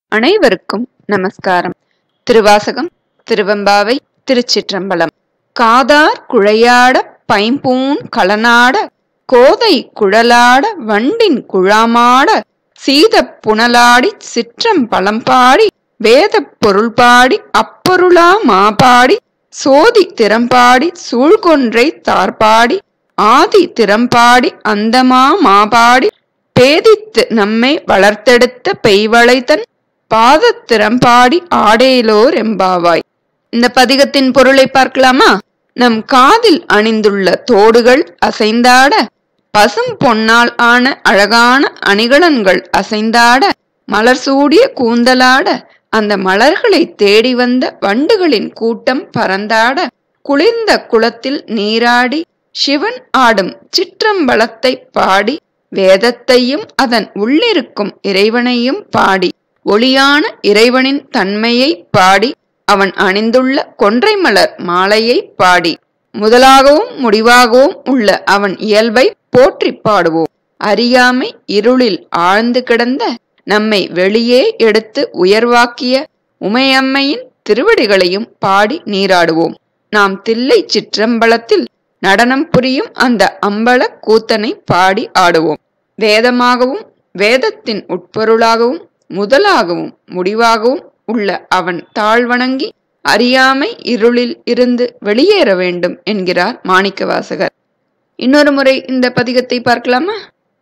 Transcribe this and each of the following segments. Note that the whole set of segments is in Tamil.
அனைவருக்கும் நமஸ்காரம் திருவாசகம் திருவெம்பாவை திருச்சிற்றம்பலம் காதார் குழையாட பைம்பூன் கலனாட கோதை குழலாட வண்டின் குழாமாட சீதப் புனலாடி சிற்றம் பழம்பாடி வேதப் பொருள் பாடி அப்பொருளா மாபாடி சோதி திறம்பாடி சூழ்கொன்றை தார்பாடி ஆதி திறம்பாடி அந்தமா மாபாடி பேதித்து நம்மை வளர்த்தெடுத்த பெய்வளைத்தன் பாதத்திறம்பாடி ஆடேலோர் எம்பாவாய் இந்த பதிகத்தின் பொருளை பார்க்கலாமா நம் காதில் அணிந்துள்ள தோடுகள் அசைந்தாட பசும் பொன்னால் ஆன அழகான அணிகலன்கள் அசைந்தாட மலர் சூடிய கூந்தலாட அந்த மலர்களை தேடி வந்த வண்டுகளின் கூட்டம் பறந்தாட குளிர்ந்த குளத்தில் நீராடி சிவன் ஆடும் சிற்றம்பலத்தை பாடி வேதத்தையும் அதன் உள்ளிருக்கும் இறைவனையும் பாடி ஒளியான இறைவனின் தன்மையை பாடி அவன் அணிந்துள்ள கொன்றை மலர் மாலையை பாடி முதலாகவும் முடிவாகவும் உள்ள அவன் இயல்பை போற்றி பாடுவோம் அறியாமை இருளில் ஆழ்ந்து கிடந்த நம்மை வெளியே எடுத்து உயர்வாக்கிய உமையம்மையின் திருவடிகளையும் பாடி நீராடுவோம் நாம் தில்லை சிற்றம்பலத்தில் நடனம் புரியும் அந்த அம்பல கூத்தனை பாடி ஆடுவோம் வேதமாகவும் வேதத்தின் உட்பொருளாகவும் முதலாகவும் முடிவாகவும் உள்ள அவன் தாழ்வணங்கி அறியாமை இருளில் இருந்து வெளியேற வேண்டும் என்கிறார் மாணிக்கவாசகர் இன்னொரு முறை இந்த பதிகத்தை பார்க்கலாமா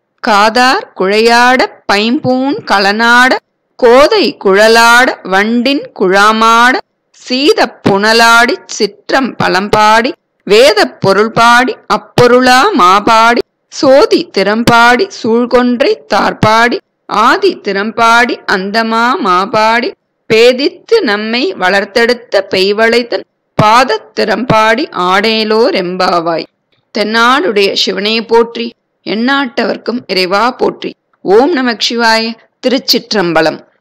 காதார் குழையாட பைம்பூன் கலனாட கோதை குழலாட வண்டின் குழாமாட சீத புனலாடி சிற்றம் பழம்பாடி வேத பொருள் பாடி அப்பொருளா மாபாடி சோதி திறம்பாடி சூழ்கொன்றை தார்பாடி ஆதி திறம்பாடி அந்தமா மாபாடி பேதித்து நம்மை வளர்த்தெடுத்த பெய்வளைத்தன் பாதத் திறம்பாடி ஆடேலோர் எம்பாவாய் தென்னாடுடைய சிவனே போற்றி எந்நாட்டவர்க்கும் இறைவா போற்றி ஓம் நமக் சிவாய திருச்சிற்றம்பலம்